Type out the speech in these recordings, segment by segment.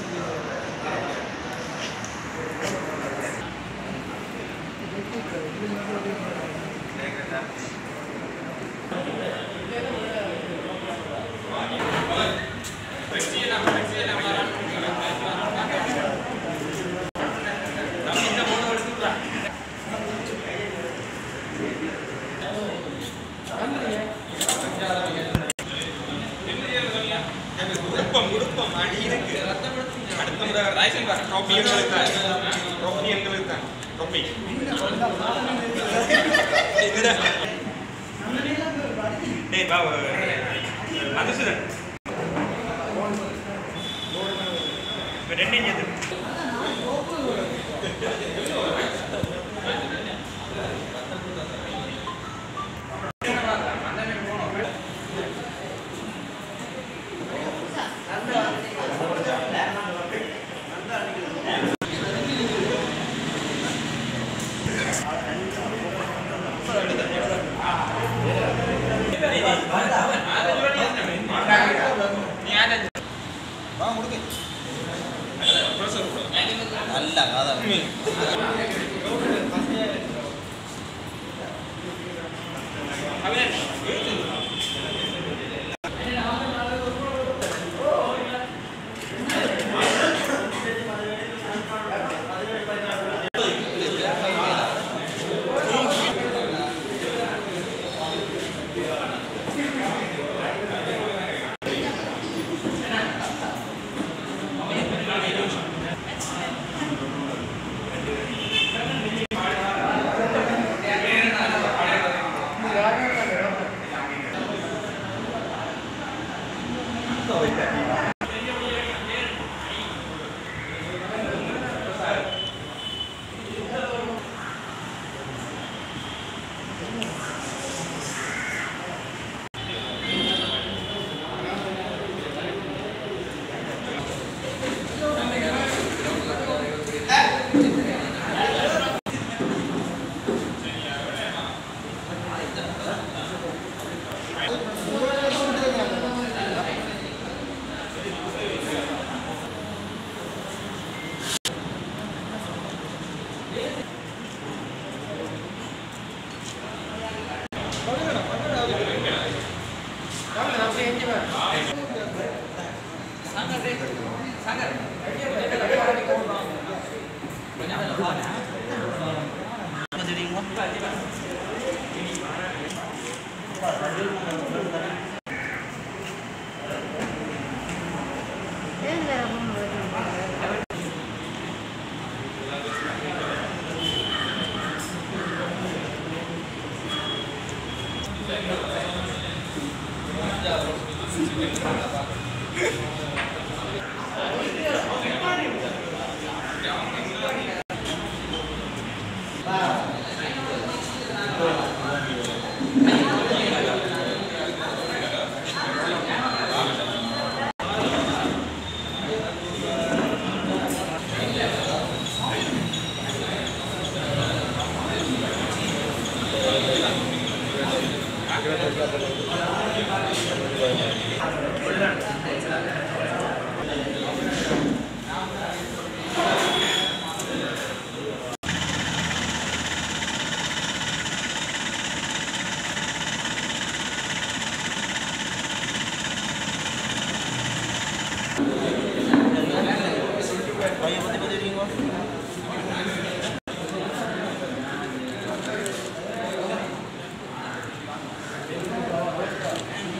விருப்பம் விருப்பம் அடி இருக்கு அடுத்த முறை ரைசன் பார் ட்ராஃபி எங்களுக்கு தான் ட்ராஃபி எங்களுக்கு தான் ட்ராஃபி டேய் பா மதுசூதன் இப்போ ரெண்டு இஞ்சது നല്ല കഥ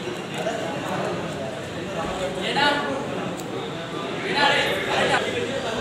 ஏடா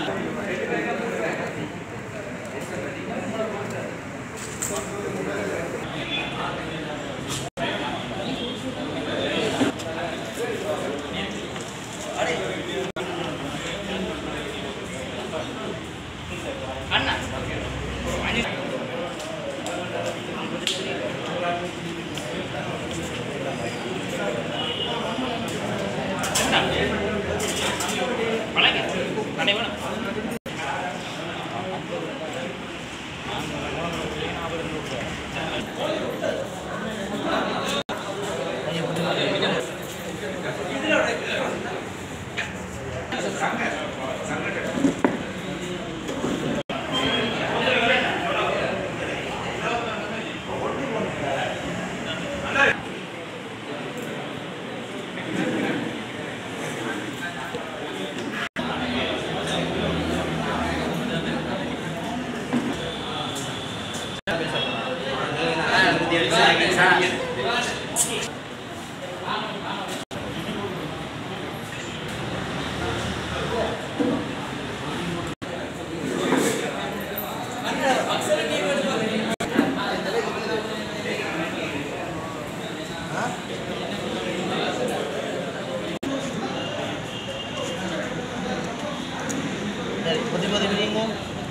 சரி பத்தி பத்தி பிரியுங்க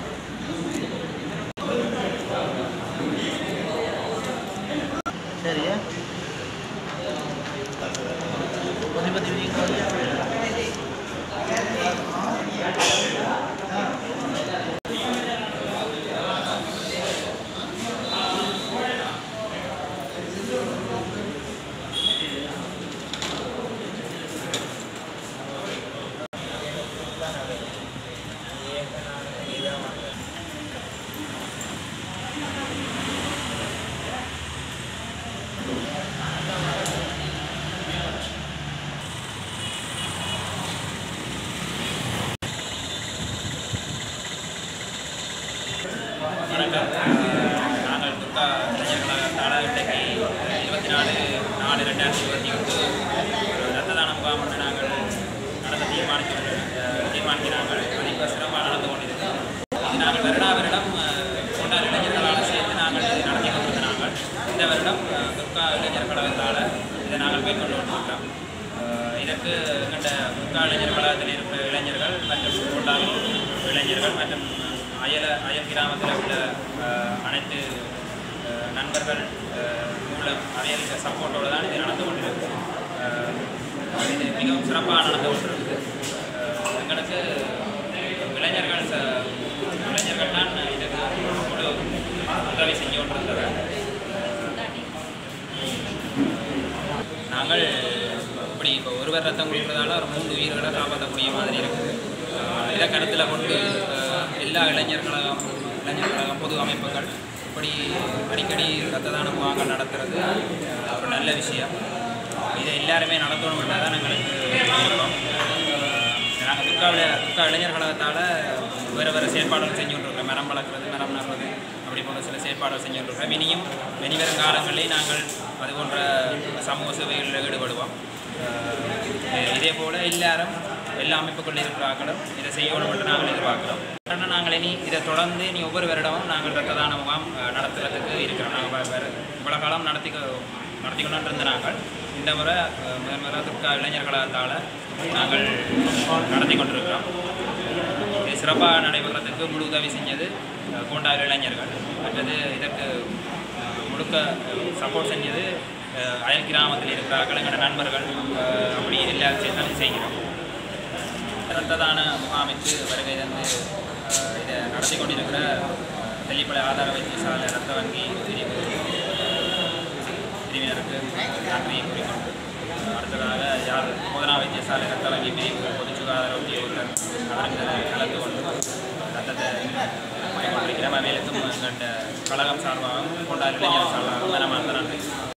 சரியா பத்தி பத்தி பிரியுங்க வணக்கம் நாங்கள் துர்கா இளைஞர்களால் இன்றைக்கு இருபத்தி நாலு நாலு ரெண்டாயிரத்தி இருபத்தி ஒன்று ரத்த தான முகாம் ஒன்று நாங்கள் நடத்த தீர்மானித்து தீர்மானிக்கிறார்கள் அது இப்போ சிறப்பாக நடந்து கொண்டிருக்கு இது நாங்கள் வருடா வருடம் கொண்டாட இளைஞர்களால் சேர்த்து நாங்கள் இதை நடத்தி கொண்டிருக்கிறார்கள் இந்த வருடம் அஹ், துர்கா இளைஞர் கழகத்தால் இதை நாங்கள் மேற்கொண்டு கொண்டிருக்கிறோம் அஹ், இதற்கு எங்கள்கிட்ட துர்கா இளைஞர் கழகத்தில் இருக்கிற இளைஞர்கள் மற்றும் கொண்டாடும் இளைஞர்கள் மற்றும் அயல அயல் கிராமத்தில் உள்ள அஹ், அனைத்து அஹ், நண்பர்கள் அஹ், மூலம் அயல் சப்போர்ட்டோடு தான் இது நடந்து கொண்டிருக்கு அஹ், இது மிகவும் சிறப்பாக நடந்து கொண்டிருக்கு அஹ், எங்களுக்கு இளைஞர்கள் ச இளைஞர்கள் தான் இதுக்கு முழு உதவி செஞ்சு கொண்டிருந்தது நாங்கள் இப்படி இப்போ ஒருவர் ரத்தம் கொடுக்குறதால ஒரு மூன்று உயிர்களை காப்பாற்றக்கூடிய மாதிரி இருக்குது அஹ் இதை கருத்தில் கொண்டு அஹ் எல்லா இளைஞர் கழகம் இளைஞர் கழகம் பொது அமைப்புகள் இப்படி அடிக்கடி ரத்த தான முகாம்கள் நடத்துறது அஹ் ஒரு நல்ல விஷயம் இதை எல்லாருமே நடத்தணும்ன்றது தான் எங்களுக்கு விருப்பம் நாங்கள் துக்காவில் துக்கா இளைஞர் கழகத்தால் வேறு வேறு செயற்பாடுகள் செஞ்சு கொண்டிருக்கோம் மரம் வளர்க்குறது மரம் நடுறது அப்படி போன்ற சில செயற்பாடுகள் செஞ்சு கொண்டிருக்கோம் இனியும் இனிவரும் காலங்களில் நாங்கள் அது போன்ற சமூக சேவைகளில் ஈடுபடுவோம் அஹ் இதே போல் எல்லாரும் எல்லா அமைப்புகளில் இருக்கிறார்களும் இதை செய்யணும் என்று நாங்கள் எதிர்பார்க்கிறோம் ஆனால் நாங்கள் இனி இதை தொடர்ந்து இனி ஒவ்வொரு வருடமும் நாங்கள் ரத்த தான முகாம் அஹ், நடத்துறதுக்கு இருக்கிறோம் நாங்கள் வேறு இவ்வளோ காலம் நடத்தி நடத்தி கொண்டு இருந்த நாங்கள் இந்த முறை அஹ், முதல் முறை துர்கா இளைஞர் கழகத்தால் நாங்கள் நடத்தி கொண்டிருக்கிறோம் இது சிறப்பாக நடைபெறதுக்கு முழு உதவி செஞ்சது அஹ், கோண்டாவில் இளைஞர்கள் மற்றது இதற்கு அஹ், முழுக்க சப்போர்ட் செஞ்சது அஹ், அயல் கிராமத்தில் இருக்கிறார்கள் எங்களோட நண்பர்கள் அஹ், அப்படி எல்லாரும் சேர்ந்து தான் செய்கிறோம் இரத்த தான முகாமிற்கு வருகை தந்து அஹ், இதை நடத்தி கொண்டிருக்கிற தெல்லிப்பளை ஆதார வைத்தியசாலை இரத்த வங்கி பிரிவு பிரிவினருக்கு நன்றியை கூறிக்கொண்டு அடுத்ததாக யார் போதனா வைத்தியசாலை இரத்த வங்கி பிரிவு பொது சுகாதார உத்தியோகத்தர் அவர்கள் கலந்து கொண்டு ரத்தத்தை கொண்டிருக்கிறோம் மேலுக்கும் எங்கள்கிட்ட கழகம் சார்பாகவும் கொண்டாட இளைஞர் சார்பாகவும் மனமார்ந்த நன்றி